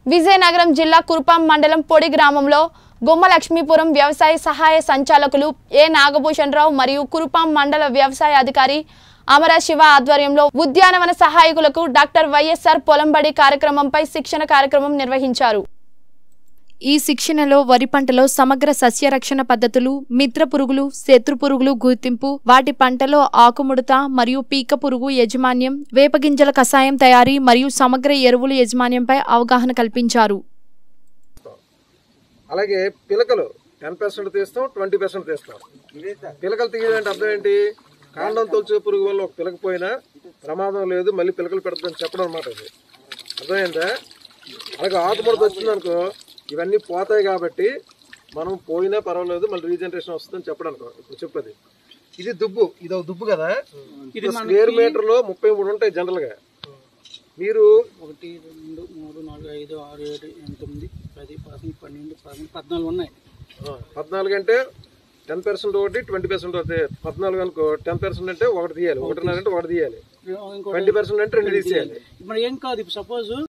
విజయనగరం జిల్లా కురుపాం మండలం పొడి గ్రామంలో గుమ్మ లక్ష్మీపురం వ్యవసాయ సహాయ సంచాలకులు ఏ నాగభూషణ్ రావు మరియు కురుపాం మండల వ్యవసాయ అధికారి అమర శివ ఆధ్వర్యంలో ఉద్యానవన సహాయకులకు డాక్టర్ వైఎస్ఆర్ పొలంబడి కార్యక్రమంపై శిక్షణ కార్యక్రమం నిర్వహించారు ఈ శిక్షణలో వరి పంటలో సమగ్ర సస్యరక్షణ పద్ధతులు మిత్ర పురుగులు శత్రు పురుగులు గుర్తింపు వాటి పంటలో ఆకుముడత మరియు పీక పురుగు యజమాన్యం వేపగింజల కషాయం తయారీ మరియు సమగ్ర ఎరువుల యజమాన్యంపై అవగాహన కల్పించారు అలాగే పిలకలు టెన్ పర్సెంట్ తీస్తాం ట్వంటీ పర్సెంట్ తీస్తాం పిలకలు తీయడం అంటే అర్థం ఏంటి కాండం తొలిచే పురుగు వల్ల ఒక పిలక పోయినా ప్రమాదం లేదు మళ్ళీ పిలకలు పెడతామని చెప్పడం అనమాట అది అర్థమైందా అలాగే ఆకుముడత వచ్చిందనుకో ఇవన్నీ పోతాయి కాబట్టి మనం పోయినా పర్వాలేదు మళ్ళీ రీజనరేషన్ వస్తుందని చెప్పడం అనుకో ఇప్పుడు చెప్పది ఇది దుబ్బు ఇది ఒక దుబ్బు కదా ఇది స్క్వేర్ మీటర్ లో ముప్పై మూడు ఉంటాయి జనరల్ గా మీరు ఒకటి రెండు మూడు నాలుగు ఐదు ఆరు ఏడు ఎనిమిది తొమ్మిది పది పదకొండు పన్నెండు పదమూడు పద్నాలుగు ఉన్నాయి ఆ, పద్నాలుగు అంటే టెన్ పర్సెంట్ ఒకటి ట్వంటీ పర్సెంట్ ఒకటి పద్నాలుగు అనుకో టెన్ పర్సెంట్ అంటే ఒకటి తీయాలి ఒకటిన్నర అంటే ఒకటి తీయాలి ఇంకో ట్వంటీ పర్సెంట్ అంటే రెండు తీసేయాలి మరి ఏం కాదు ఇప్పుడు సపోజ్